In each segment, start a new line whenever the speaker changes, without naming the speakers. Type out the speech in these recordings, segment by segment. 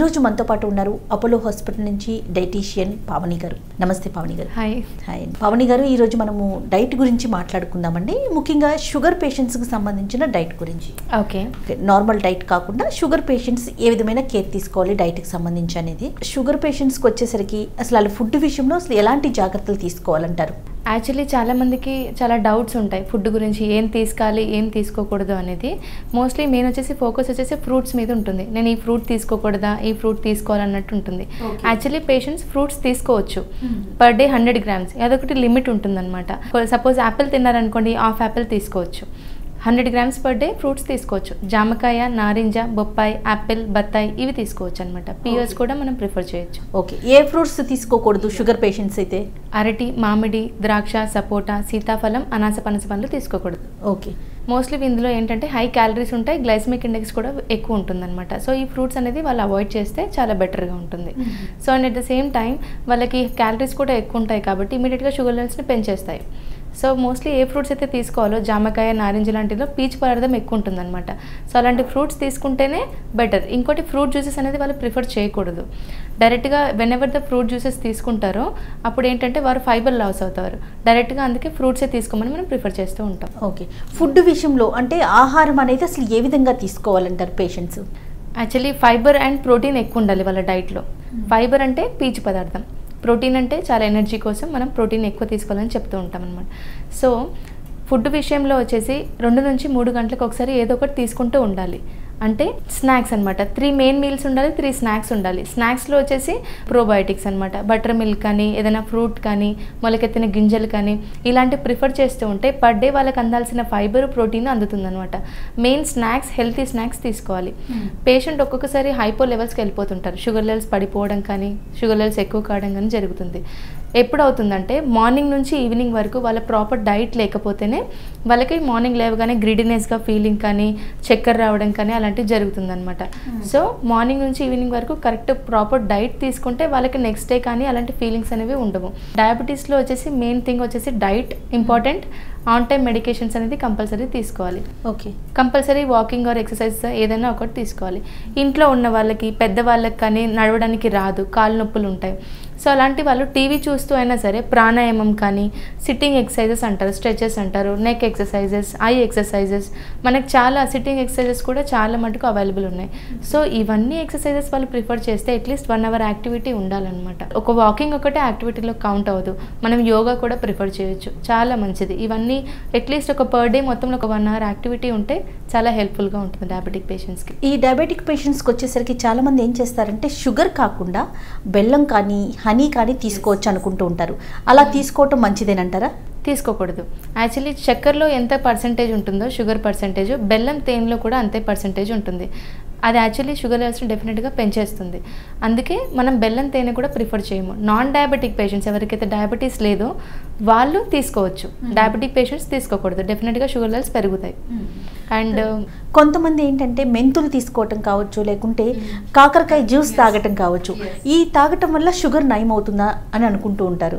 రోజు మనతో పాటు ఉన్నారు అపోలో హాస్పిటల్ నుంచి డైటీషియన్ పావని గారు నమస్తే పావని గారు
హాయ్
హాయ్ అండి. పావని గారు ఈ రోజు మనము డైట్ గురించి మాట్లాడుకుందామండి ముఖ్యంగా షుగర్ పేషెంట్స్కి సంబంధించిన డైట్ గురించి
ఓకే
ఓకే, నార్మల్ డైట్ కాకుండా షుగర్ పేషెంట్స్ ఏ విధమైన కేర్ తీసుకోవాలి డైట్కి సంబంధించి అనేది షుగర్ పేషెంట్స్కి వచ్చేసరికి అసలు వాళ్ళ ఫుడ్ విషయంలో అసలు ఎలాంటి జాగ్రత్తలు తీసుకోవాలంటారు
యాక్చువల్లీ చాలా మందికి చాలా డౌట్స్ ఉంటాయి ఫుడ్ గురించి ఏం తీసుకోవాలి ఏం తీసుకోకూడదు అనేది మోస్ట్లీ మెయిన్ వచ్చేసి ఫోకస్ వచ్చేసి ఫ్రూట్స్ మీద ఉంటుంది నేను ఈ ఫ్రూట్ తీసుకోకూడదా ఈ ఫ్రూట్ తీసుకోవాలన్నట్టు ఉంటుంది
Okay.
యాక్చువల్లీ పేషెంట్స్ ఫ్రూట్స్ తీసుకోవచ్చు
Hmm.
Per day hundred grams అదొకటి లిమిట్ ఉంటుందన్నమాట సపోజ్ యాపిల్ తిన్నారనుకోండి హాఫ్ యాపిల్ తీసుకోవచ్చు hundred grams per day fruits తీసుకోవచ్చు జామకాయ నారింజ బొప్పాయి యాపిల్ బత్తాయి ఇవి తీసుకోవచ్చు అనమాట పియర్స్
Okay.
కూడా మనం ప్రిఫర్ చేయొచ్చు
ఓకే ఏ ఫ్రూట్స్ తీసుకోకూడదు షుగర్ పేషెంట్స్ అయితే
అరటి మామిడి ద్రాక్ష సపోటా సీతాఫలం అనాస పనస పండ్లు తీసుకోకూడదు
ఓకే
మోస్ట్లీ ఇందులో ఏంటంటే హై క్యాలరీస్ ఉంటాయి గ్లైసమిక్ ఇండెక్స్ కూడా ఎక్కువ ఉంటుందన్నమాట సో ఈ ఫ్రూట్స్ అనేది వాళ్ళు అవాయిడ్ చేస్తే చాలా బెటర్గా ఉంటుంది so and at the same time వాళ్ళకి క్యాలరీస్ కూడా ఎక్కువ ఉంటాయి కాబట్టి ఇమీడియట్గా షుగర్ లెవెల్స్ని పెంచేస్తాయి సో మోస్ట్లీ ఏ ఫ్రూట్స్ అయితే తీసుకోవాలో జామకాయ నారింజ లాంటిలో పీచు పదార్థం ఎక్కువ ఉంటుందన్నమాట సో అలాంటి ఫ్రూట్స్ తీసుకుంటేనే బెటర్ ఇంకోటి ఫ్రూట్ జ్యూసెస్ అనేది వాళ్ళు ప్రిఫర్ చేయకూడదు డైరెక్ట్గా whenever the fruit juices తీసుకుంటారో అప్పుడు ఏంటంటే వారు ఫైబర్ లాస్ అవుతారు డైరెక్ట్గా అందుకే ఫ్రూట్సే తీసుకోమని మనం ప్రిఫర్ చేస్తూ ఉంటాం
ఓకే ఫుడ్ విషయంలో అంటే ఆహారం అనేది అసలు ఏ విధంగా తీసుకోవాలంటారు patients
actually fibre and protein ఎక్కువ ఉండాలి వాళ్ళ డైట్లో ఫైబర్ అంటే పీచు పదార్థం ప్రోటీన్ అంటే చాలా ఎనర్జీ కోసం మనం ప్రోటీన్ ఎక్కువ తీసుకోవాలని చెప్తూ ఉంటాం అనమాట సో ఫుడ్ విషయంలో వచ్చేసి రెండు నుంచి మూడు గంటలకు ఒకసారి ఏదో ఒకటి తీసుకుంటూ ఉండాలి అంటే స్నాక్స్ అనమాట త్రీ మెయిన్ మీల్స్ ఉండాలి త్రీ స్నాక్స్ ఉండాలి స్నాక్స్లో వచ్చేసి ప్రోబయోటిక్స్ అనమాట బటర్ మిల్క్ కానీ ఏదైనా ఫ్రూట్ కానీ మొలకెత్తిన గింజలు కానీ ఇలాంటివి ప్రిఫర్ చేస్తూ ఉంటే పర్ డే వాళ్ళకి అందాల్సిన ఫైబర్ ప్రోటీన్ అందుతుంది అనమాట మెయిన్ స్నాక్స్ హెల్తీ స్నాక్స్ తీసుకోవాలి పేషెంట్ ఒక్కొక్కసారి హైపో లెవెల్స్కి వెళ్ళిపోతుంటారు షుగర్ లెవెల్స్ పడిపోవడం కానీ షుగర్ లెవెల్స్ ఎక్కువ కావడం కానీ జరుగుతుంది ఎప్పుడు అవుతుందంటే మార్నింగ్ నుంచి ఈవినింగ్ వరకు వాళ్ళ ప్రాపర్ డైట్ లేకపోతేనే వాళ్ళకి మార్నింగ్ లేవగానే గ్రిడినెస్గా ఫీలింగ్ కానీ చక్కెర రావడం కానీ అలాంటివి జరుగుతుందన్నమాట సో మార్నింగ్ నుంచి ఈవినింగ్ వరకు కరెక్ట్ ప్రాపర్ డైట్ తీసుకుంటే వాళ్ళకి నెక్స్ట్ డే కానీ అలాంటి ఫీలింగ్స్ అనేవి ఉండవు డయాబెటీస్లో వచ్చేసి మెయిన్ థింగ్ వచ్చేసి diet important on time medications అనేది కంపల్సరీ తీసుకోవాలి
okay
compulsory walking or exercise ఏదైనా ఒకటి తీసుకోవాలి ఇంట్లో ఉన్న వాళ్ళకి పెద్దవాళ్ళకి కానీ నడవడానికి రాదు కాళ్ళు నొప్పులు ఉంటాయి సో అలాంటి వాళ్ళు టీవీ చూస్తూ అయినా సరే ప్రాణాయామం కానీ సిట్టింగ్ ఎక్సర్సైజెస్ అంటారు స్ట్రెచెస్ అంటారు నెక్ ఎక్సర్సైజెస్ ఐ ఎక్సర్సైజెస్ మనకి చాలా సిట్టింగ్ ఎక్సర్సైజెస్ కూడా చాలా మటుకు అవైలబుల్ ఉన్నాయి సో ఇవన్నీ ఎక్సర్సైజెస్ వాళ్ళు ప్రిఫర్ చేస్తే అట్లీస్ట్ వన్ అవర్ యాక్టివిటీ ఉండాలన్నమాట ఒక వాకింగ్ ఒకటే యాక్టివిటీలో కౌంట్ అవ్వదు మనం యోగా కూడా ప్రిఫర్ చేయొచ్చు చాలా మంచిది ఇవన్నీ అట్లీస్ట్ ఒక పర్ డే మొత్తంలో ఒక వన్ అవర్ యాక్టివిటీ ఉంటే చాలా హెల్ప్ఫుల్గా ఉంటుంది డయాబెటిక్ పేషెంట్స్కి
ఈ డయాబెటిక్ పేషెంట్స్కి వచ్చేసరికి చాలామంది ఏం చేస్తారంటే షుగర్ కాకుండా బెల్లం కానీ హనీ కానీ తీసుకోవచ్చు అనుకుంటూ ఉంటారు అలా తీసుకోవటం మంచిదేనంటారా
తీసుకోకూడదు యాక్చువల్లీ చక్కెరలో ఎంత పర్సంటేజ్ ఉంటుందో షుగర్ పర్సంటేజ్ బెల్లం తేనెలో కూడా అంతే పర్సంటేజ్ ఉంటుంది అది యాక్చువల్లీ షుగర్ లెవెల్స్ని డెఫినెట్గా పెంచేస్తుంది అందుకే మనం బెల్లం తేనె కూడా ప్రిఫర్ చేయము నాన్ డయాబెటిక్ పేషెంట్స్ ఎవరికైతే డయాబెటీస్ లేదో వాళ్ళు తీసుకోవచ్చు డయాబెటిక్ పేషెంట్స్ తీసుకోకూడదు డెఫినెట్గా షుగర్ లెవెల్స్ పెరుగుతాయి అండ్
కొంతమంది ఏంటంటే మెంతులు తీసుకోవటం కావచ్చు లేకుంటే కాకరకాయ జ్యూస్ తాగటం కావచ్చు ఈ తాగటం వల్ల షుగర్ నయం అవుతుందా అని అనుకుంటూ ఉంటారు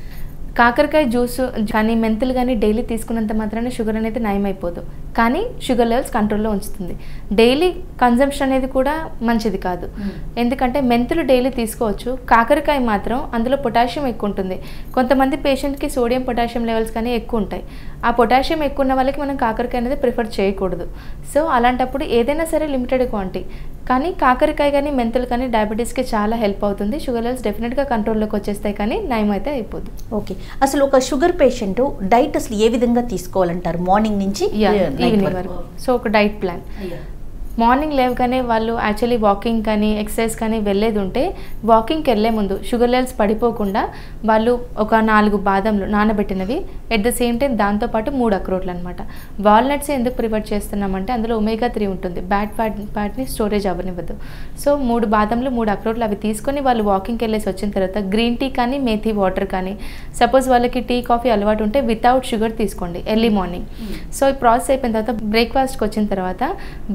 కాకరకాయ జ్యూస్ కానీ మెంతులు కానీ డైలీ తీసుకున్నంత మాత్రాన షుగర్ అనేది నయమైపోదు కానీ షుగర్ లెవెల్స్ కంట్రోల్లో ఉంచుతుంది డైలీ కన్జంప్షన్ అనేది కూడా మంచిది కాదు ఎందుకంటే మెంతులు డైలీ తీసుకోవచ్చు కాకరకాయ మాత్రం అందులో పొటాషియం ఎక్కువ ఉంటుంది కొంతమంది పేషెంట్కి సోడియం పొటాషియం లెవెల్స్ కానీ ఎక్కువ ఉంటాయి ఆ పొటాషియం ఎక్కువ ఉన్న వాళ్ళకి మనం కాకరకాయ అనేది ప్రిఫర్ చేయకూడదు సో అలాంటప్పుడు ఏదైనా సరే లిమిటెడ్ క్వాంటిటీ కానీ కాకరకాయ కానీ మెంతులు కానీ డయాబెటీస్కి చాలా హెల్ప్ అవుతుంది షుగర్ లెవెల్స్ డెఫినెట్గా కంట్రోల్లోకి వచ్చేస్తాయి కానీ నయం అయితే అయిపోదు
ఓకే అసలు ఒక షుగర్ పేషెంట్ డైట్ అసలు ఏ విధంగా తీసుకోవాలంటారు మార్నింగ్ నుంచి
యా
night
ఈవినింగ్ వరకు సో ఒక డైట్ ప్లాన్ మార్నింగ్ లేవగానే వాళ్ళు యాక్చువల్లీ వాకింగ్ కానీ ఎక్సర్సైజ్ కానీ వెళ్ళేది ఉంటే వాకింగ్కి వెళ్ళే ముందు షుగర్ లెవెల్స్ పడిపోకుండా వాళ్ళు ఒక నాలుగు బాదంలు నానబెట్టినవి ఎట్ ద సేమ్ టైం దాంతోపాటు మూడు అక్రోట్లు అనమాట వాల్నట్స్ ఎందుకు ప్రిఫర్ చేస్తున్నామంటే అందులో ఒమేగా త్రీ ఉంటుంది బ్యాడ్ ఫ్యాట్ ఫ్యాట్ని స్టోరేజ్ అవ్వనివ్వదు సో మూడు బాదంలు మూడు అక్రోట్లు అవి తీసుకొని వాళ్ళు వాకింగ్కి వెళ్ళేసి వచ్చిన తర్వాత గ్రీన్ టీ కానీ మేథీ వాటర్ కానీ సపోజ్ వాళ్ళకి టీ కాఫీ అలవాటు ఉంటే వితౌట్ షుగర్ తీసుకోండి ఎర్లీ మార్నింగ్ సో ఈ ప్రాసెస్ అయిపోయిన తర్వాత బ్రేక్ఫాస్ట్కి వచ్చిన తర్వాత బ్రేక్ఫాస్ట్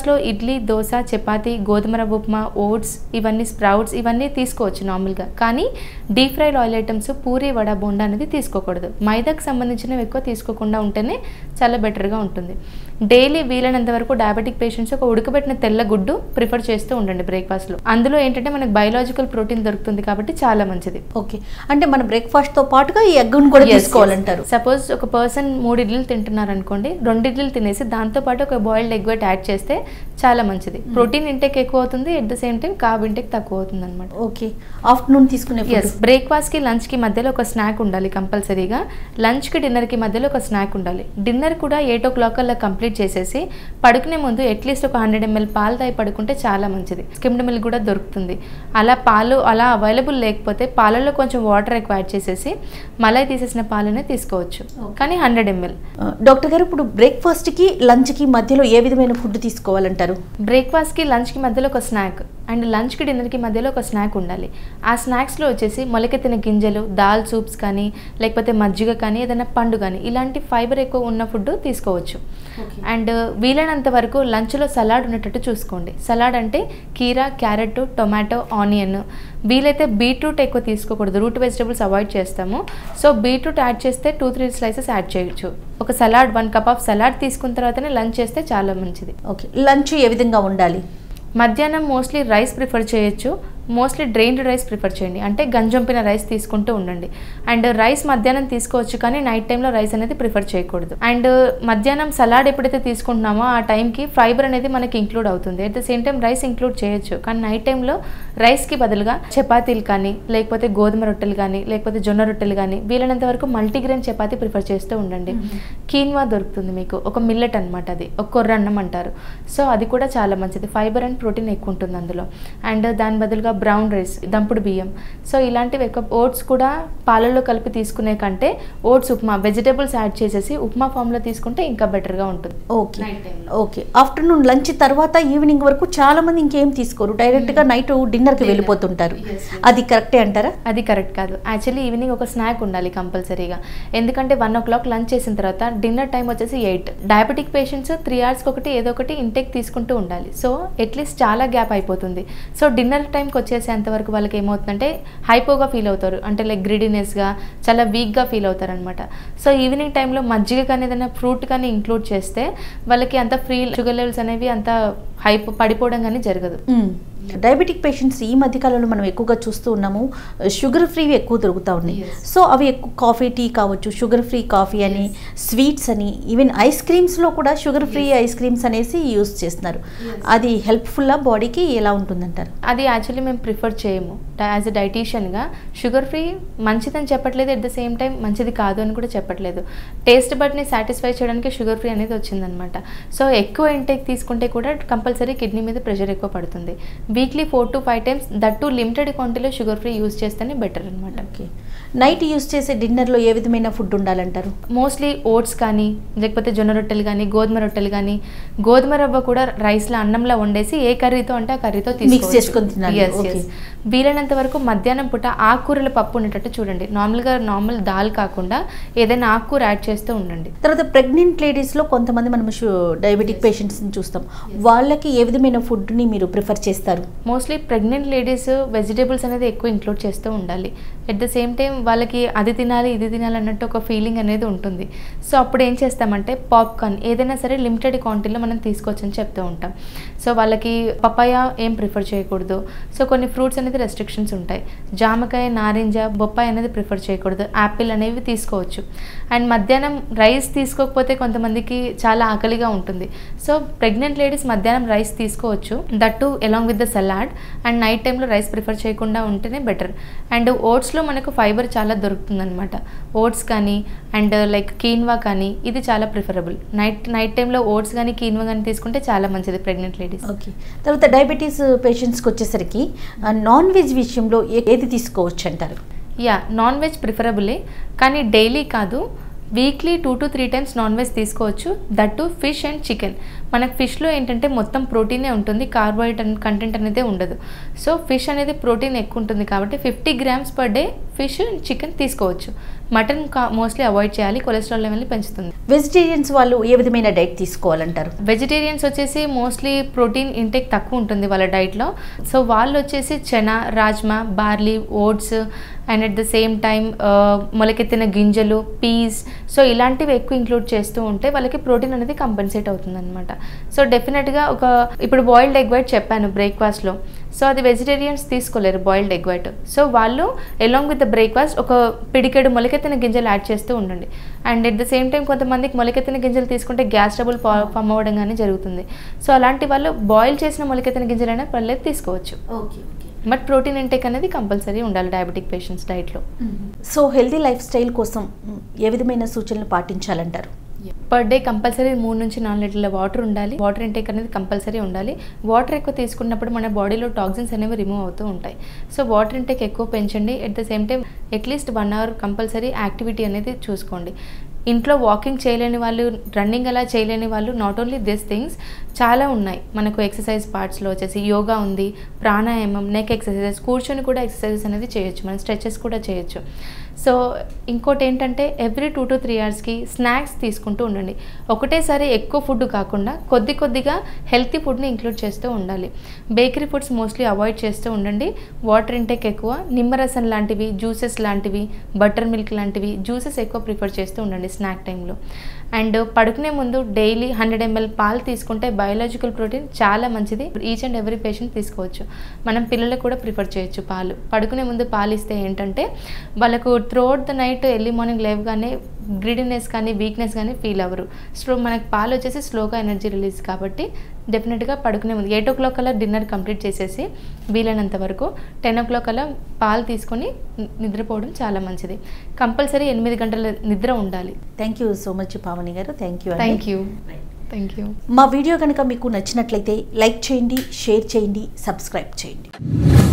బ్రేక్ఫాస్ట్లో ఇడ్లీ దోశ చపాతి గోధుమ రవ్వ ఉప్మా ఓట్స్ ఇవన్నీ స్ప్రౌట్స్ ఇవన్నీ తీసుకోవచ్చు నార్మల్గా కానీ deep fried oil items puri vada bonda అనేది తీసుకోకూడదు మైదాకు సంబంధించినవి ఎక్కువ తీసుకోకుండా ఉంటేనే చాలా బెటర్గా ఉంటుంది డైలీ వీలైనంత వరకు డయాబెటిక్ పేషెంట్స్ ఒక ఉడకబెట్టిన తెల్ల గుడ్డు ప్రిఫర్ చేస్తూ ఉండండి బ్రేక్ఫాస్ట్లో అందులో ఏంటంటే మనకు బయోలాజికల్ ప్రోటీన్ దొరుకుతుంది కాబట్టి చాలా మంచిది
ఓకే అంటే మన బ్రేక్ఫాస్ట్ తో పాటుగా ఈ ఎగ్గును కూడా తీసుకోవాలంటారు
సపోజ్ ఒక పర్సన్ మూడు ఇడ్లీలు తింటున్నారు అనుకోండి రెండు ఇడ్లీలు తినేసి దాంతో పాటు ఒక బాయిల్డ్ ఎగ్ వైట్ యాడ్ చేస్తే చాలా మంచిది ప్రోటీన్ ఇంటేక్ ఎక్కువ అవుతుంది at the same time carb intake తక్కువ అవుతుంది అనమాట
ఓకే ఆఫ్టర్నూన్ తీసుకునే
ఎస్ బ్రేక్ఫాస్ట్కి లంచ్కి మధ్యలో ఒక స్నాక్ ఉండాలి కంపల్సరీగా లంచ్కి డిన్నర్కి మధ్యలో ఒక స్నాక్ ఉండాలి డిన్నర్ కూడా ఎయిట్ ఓ క్లాక్ అలా కంప్లీట్ చేసేసి పడుకునే ముందు అట్లీస్ట్ ఒక హండ్రెడ్ ఎంఎల్ పాలు తాగి పడుకుంటే చాలా మంచిది స్కిమ్డ్ మిల్క్ కూడా దొరుకుతుంది అలా పాలు అలా అవైలబుల్ లేకపోతే పాలలో కొంచెం వాటర్ ఎక్కువ యాడ్ చేసేసి మలై తీసేసిన పాలనే తీసుకోవచ్చు కానీ హండ్రెడ్ ఎంఎల్
డాక్టర్ గారు ఇప్పుడు బ్రేక్ఫాస్ట్ కి లంచ్ కి మధ్యలో ఏ విధమైన ఫుడ్ తీసుకోవాలంటారు
బ్రేక్ఫాస్ట్కి లంచ్కి మధ్యలో ఒక స్నాక్ అండ్ లంచ్కి డిన్నర్కి మధ్యలో ఒక స్నాక్ ఉండాలి ఆ స్నాక్స్లో వచ్చేసి మొలకెత్తిన గింజలు దాల్ సూప్స్ కానీ లేకపోతే మజ్జిగ కానీ ఏదైనా పండు కానీ ఇలాంటి ఫైబర్ ఎక్కువ ఉన్న ఫుడ్ తీసుకోవచ్చు అండ్ వీలైనంత వరకు లంచ్లో సలాడ్ ఉండేటట్టు చూసుకోండి సలాడ్ అంటే కీరా క్యారెట్ టొమాటో ఆనియన్ వీలైతే బీట్రూట్ ఎక్కువ తీసుకోకూడదు రూట్ వెజిటబుల్స్ అవాయిడ్ చేస్తాము సో బీట్రూట్ యాడ్ చేస్తే టూ త్రీ స్లైసెస్ యాడ్ చేయొచ్చు ఒక salad one cup of salad తీసుకున్న తర్వాతనే లంచ్ చేస్తే చాలా మంచిది
ఓకే లంచ్ ఏ విధంగా ఉండాలి
మధ్యాహ్నం మోస్ట్లీ రైస్ ప్రిఫర్ చేయొచ్చు మోస్ట్లీ డ్రైన్డ్ రైస్ ప్రిఫర్ చేయండి అంటే గంజంపిన రైస్ తీసుకుంటూ ఉండండి అండ్ రైస్ మధ్యాహ్నం తీసుకోవచ్చు కానీ నైట్ టైంలో రైస్ అనేది ప్రిఫర్ చేయకూడదు అండ్ మధ్యాహ్నం సలాడ్ ఎప్పుడైతే తీసుకుంటున్నామో ఆ టైంకి ఫైబర్ అనేది మనకి ఇంక్లూడ్ అవుతుంది at the same time rice include చేయొచ్చు కానీ నైట్ టైంలో రైస్కి బదులుగా చపాతీలు కానీ లేకపోతే గోధుమ రొట్టెలు కానీ లేకపోతే జొన్న రొట్టెలు కానీ వీలైనంత వరకు మల్టీగ్రెయిన్ చపాతీ ప్రిఫర్ చేస్తూ ఉండండి కీన్వా దొరుకుతుంది మీకు ఒక మిల్లెట్ అనమాట అది ఒక కొర్ర అన్నం అంటారు సో అది కూడా చాలా మంచిది ఫైబర్ అండ్ ప్రోటీన్ ఎక్కువ ఉంటుంది అందులో అండ్ దాని బదులుగా బ్రౌన్ రైస్ దంపుడు బియ్యం సో ఇలాంటివి ఎక్కువ ఓట్స్ కూడా పాలల్లో కలిపి తీసుకునే కంటే ఓట్స్ ఉప్మా వెజిటేబుల్స్ యాడ్ చేసేసి ఉప్మా ఫామ్లో తీసుకుంటే ఇంకా బెటర్గా ఉంటుంది
ఓకే ఓకే ఆఫ్టర్నూన్ లంచ్ తర్వాత ఈవినింగ్ వరకు చాలా మంది ఇంకేం తీసుకోరు డైరెక్ట్ గా నైట్ డిన్నర్ కి వెళ్ళిపోతుంటారు అది కరెక్టే అంటారా
అది కరెక్ట్ కాదు యాక్చువల్లీ ఈవినింగ్ ఒక స్నాక్ ఉండాలి కంపల్సరీగా ఎందుకంటే వన్ ఓ క్లాక్ లంచ్ చేసిన తర్వాత డిన్నర్ టైం వచ్చేసి ఎయిట్ డయాబెటిక్ పేషెంట్స్ త్రీ అవర్స్కి ఒకటి ఏదో ఒకటి ఇంటేక్ తీసుకుంటూ ఉండాలి సో అట్లీస్ట్ చాలా గ్యాప్ అయిపోతుంది సో డిన్నర్ టైంకి వచ్చేసేంత వరకు వాళ్ళకి ఏమవుతుందంటే హైపోగా ఫీల్ అవుతారు అంటే లైక్ గ్రిడినెస్గా చాలా వీక్గా ఫీల్ అవుతారు అనమాట సో ఈవినింగ్ టైంలో మజ్జిగ కానీ ఏదైనా ఫ్రూట్ కానీ ఇంక్లూడ్ చేస్తే వాళ్ళకి అంత ఫ్రీ షుగర్ లెవెల్స్ అనేవి అంత హైప్ పడిపోవడం కానీ జరగదు
డయాబెటిక్ పేషెంట్స్ ఈ మధ్య కాలంలో మనం ఎక్కువగా చూస్తూ ఉన్నాము షుగర్ ఫ్రీ ఎక్కువ దొరుకుతూ ఉన్నాయి సో అవి ఎక్కువ కాఫీ టీ కావచ్చు షుగర్ ఫ్రీ కాఫీ అని స్వీట్స్ అని ఈవెన్ ఐస్ క్రీమ్స్లో కూడా షుగర్ ఫ్రీ ఐస్ క్రీమ్స్ అనేసి యూస్ చేస్తున్నారు అది హెల్ప్ఫుల్లా బాడీకి ఎలా ఉంటుందంటారు
అది యాక్చువల్లీ మేము ప్రిఫర్ చేయము యాజ్ ఎ డైటీషియన్గా షుగర్ ఫ్రీ మంచిదని చెప్పట్లేదు ఎట్ ద సేమ్ టైం మంచిది కాదు అని కూడా చెప్పట్లేదు టేస్ట్ బట్ని సాటిస్ఫై చేయడానికి షుగర్ ఫ్రీ అనేది వచ్చిందనమాట సో ఎక్కువ ఇంటేక్ తీసుకుంటే కూడా కంపల్సరీ కిడ్నీ మీద ప్రెషర్ ఎక్కువ పడుతుంది weekly four to five times that to limited క్వాంటిటీలో షుగర్ ఫ్రీ యూస్ చేస్తేనే బెటర్ అనమాట
ఓకే నైట్ యూస్ చేసే డిన్నర్లో ఏ విధమైన ఫుడ్ ఉండాలంటారు
మోస్ట్లీ ఓట్స్ కానీ లేకపోతే జొన్న రొట్టెలు కానీ గోధుమ రొట్టెలు కానీ గోధుమ రవ్వ కూడా రైస్లో అన్నంలో వండేసి ఏ కర్రీతో అంటే ఆ కర్రీతో తీసుకోవచ్చు.
చేసుకొని తినాలి.
Yes,
Okay.
yes. వీలైనంత వరకు మధ్యాహ్నం పూట ఆకుకూరల పప్పు ఉండేటట్టు చూడండి నార్మల్గా నార్మల్ దాల్ కాకుండా ఏదైనా ఆకుకూర యాడ్ చేస్తూ ఉండండి
తర్వాత ప్రెగ్నెంట్ లేడీస్లో కొంతమంది మనం డయాబెటిక్ పేషెంట్స్ని చూస్తాం వాళ్ళకి ఏ విధమైన ఫుడ్ని మీరు ప్రిఫర్ చేస్తారు
మోస్ట్లీ ప్రెగ్నెంట్ లేడీస్ వెజిటేబుల్స్ అనేది ఎక్కువ ఇంక్లూడ్ చేస్తూ ఉండాలి ఎట్ ద సేమ్ టైం వాళ్ళకి అది తినాలి ఇది తినాలి అన్నట్టు ఒక ఫీలింగ్ అనేది ఉంటుంది సో అప్పుడు ఏం చేస్తామంటే పాప్కార్న్ ఏదైనా సరే లిమిటెడ్ క్వాంటిటీలో మనం తీసుకోవచ్చని చెప్తూ ఉంటాం సో వాళ్ళకి పపాయ ఏం ప్రిఫర్ చేయకూడదు సో కొన్ని ఫ్రూట్స్ అనేది రెస్ట్రిక్షన్స్ ఉంటాయి జామకాయ నారింజ బొప్పాయి అనేది ప్రిఫర్ చేయకూడదు యాపిల్ అనేవి తీసుకోవచ్చు అండ్ మధ్యాహ్నం రైస్ తీసుకోకపోతే కొంతమందికి చాలా ఆకలిగా ఉంటుంది సో ప్రెగ్నెంట్ లేడీస్ మధ్యాహ్నం రైస్ తీసుకోవచ్చు that along with the salad and night టైంలో రైస్ ప్రిఫర్ చేయకుండా ఉంటేనే బెటర్ అండ్ ఓట్స్లో మనకు ఫైబర్ చాలా దొరుకుతుందన్నమాట ఓట్స్ కానీ అండ్ లైక్ కీన్వా కానీ ఇది చాలా ప్రిఫరబుల్ నైట్ నైట్ టైంలో ఓట్స్ కానీ కీన్వా కానీ తీసుకుంటే చాలా మంచిది ప్రెగ్నెంట్ లేడీస్
ఓకే తర్వాత డయాబెటీస్ పేషెంట్స్కి వచ్చేసరికి నాన్ వెజ్ విషయంలో ఏ- ఏది తీసుకోవచ్చు అంటారు
యా నాన్ వెజ్ ప్రిఫరబులే కానీ డైలీ కాదు weekly two to three times non veg తీసుకోవచ్చు that to fish and chicken మనకు ఫిష్లో ఏంటంటే మొత్తం ప్రోటీనే ఉంటుంది కార్బోహైడ్రేట్ కంటెంట్ అనేది ఉండదు సో ఫిష్ అనేది ప్రోటీన్ ఎక్కువ ఉంటుంది కాబట్టి fifty grams per day fish chicken తీసుకోవచ్చు మటన్ మోస్ట్లీ అవాయిడ్ చేయాలి కొలెస్ట్రాల్ లెవెల్ని పెంచుతుంది
వెజిటేరియన్స్ వాళ్ళు ఏ విధమైన డైట్ తీసుకోవాలంటారు
వెజిటేరియన్స్ వచ్చేసి మోస్ట్లీ ప్రోటీన్ ఇంటేక్ తక్కువ ఉంటుంది వాళ్ళ డైట్లో సో వాళ్ళు వచ్చేసి చెనా రాజ్మా barley oats and at the same time మొలకెత్తిన గింజలు పీస్ సో ఇలాంటివి ఎక్కువ ఇంక్లూడ్ చేస్తూ ఉంటే వాళ్ళకి ప్రోటీన్ అనేది కంపెన్సేట్ అవుతుంది అనమాట సో డెఫినెట్గా ఒక ఇప్పుడు బాయిల్డ్ ఎగ్ వైట్ చెప్పాను బ్రేక్ఫాస్ట్లో సో అది వెజిటేరియన్స్ తీసుకోలేరు బాయిల్డ్ ఎగ్ వైట్ సో వాళ్ళు ఎలాంగ్ విత్ ద బ్రేక్ఫాస్ట్ ఒక పిడికెడు మొలకెత్తిన గింజలు యాడ్ చేస్తూ ఉండండి and at the same time కొంతమందికి మొలకెత్తిన గింజలు తీసుకుంటే గ్యాస్ ట్రబుల్ ఫామ్ అవ్వడం కానీ జరుగుతుంది సో అలాంటి వాళ్ళు బాయిల్ చేసిన మొలకెత్తిన గింజలైనా పర్లేదు తీసుకోవచ్చు
okay okay
but protein intake అనేది కంపల్సరీ ఉండాలి డయాబెటిక్ పేషెంట్స్ డైట్లో
సో హెల్దీ లైఫ్ స్టైల్ కోసం మ్, ఏ విధమైన సూచనలు పాటించాలంటారు
పర్ డే కంపల్సరీ మూడు నుంచి నాలుగు లీటర్ల వాటర్ ఉండాలి వాటర్ ఇంటేక్ అనేది కంపల్సరీ ఉండాలి వాటర్ ఎక్కువ తీసుకున్నప్పుడు మన బాడీలో టాక్సిన్స్ అనేవి రిమూవ్ అవుతూ ఉంటాయి సో వాటర్ ఇంటేక్ ఎక్కువ పెంచండి at the same time at least one hour compulsory activity అనేది చూసుకోండి ఇంట్లో వాకింగ్ చేయలేని వాళ్ళు రన్నింగ్ అలా చేయలేని వాళ్ళు నాట్ ఓన్లీ దిస్ థింగ్స్ చాలా ఉన్నాయి మనకు ఎక్సర్సైజ్ పార్ట్స్లో వచ్చేసి యోగా ఉంది ప్రాణాయామం నెక్ ఎక్సర్సైజెస్ కూర్చొని కూడా ఎక్సర్సైజెస్ అనేది చేయొచ్చు మనం స్ట్రెచెస్ కూడా చేయొచ్చు సో ఇంకోటి ఏంటంటే ఎవ్రీ టూ టు త్రీ అవర్స్కి స్నాక్స్ తీసుకుంటూ ఉండండి ఒకటేసారి ఎక్కువ ఫుడ్ కాకుండా కొద్ది కొద్దిగా హెల్తీ ఫుడ్ని ఇంక్లూడ్ చేస్తూ ఉండాలి బేకరీ ఫుడ్స్ మోస్ట్లీ అవాయిడ్ చేస్తూ ఉండండి వాటర్ ఇంటేక్ ఎక్కువ నిమ్మరసం లాంటివి జ్యూసెస్ లాంటివి బటర్ మిల్క్ లాంటివి జ్యూసెస్ ఎక్కువ ప్రిఫర్ చేస్తూ ఉండండి స్నాక్ టైంలో అండ్ పడుకునే ముందు డైలీ హండ్రెడ్ ఎంఎల్ పాలు తీసుకుంటే బయోలాజికల్ ప్రోటీన్ చాలా మంచిది ఈచ్ అండ్ ఎవ్రీ పేషెంట్ తీసుకోవచ్చు మనం పిల్లలకు కూడా ప్రిఫర్ చేయొచ్చు పాలు పడుకునే ముందు పాలు ఇస్తే ఏంటంటే వాళ్ళకు throughout the night early morning లేవగానే గ్రిడినెస్ కానీ వీక్నెస్ కానీ ఫీల్ అవ్వరు సో మనకు పాలు వచ్చేసి స్లోగా ఎనర్జీ రిలీజ్ కాబట్టి డెఫినెట్గా పడుకునే ముందు ఎయిట్ ఓ క్లాక్ అలా డిన్నర్ కంప్లీట్ చేసేసి వీలైనంత వరకు టెన్ ఓ క్లాక్ అలా పాలు తీసుకొని ని- నిద్రపోవడం చాలా మంచిది కంపల్సరీ ఎనిమిది గంటల నిద్ర ఉండాలి
thank you so much Pavani గారు thank you
thank you thank you
మా వీడియో కనుక మీకు నచ్చినట్లయితే లైక్ చేయండి షేర్ చేయండి సబ్స్క్రైబ్ చేయండి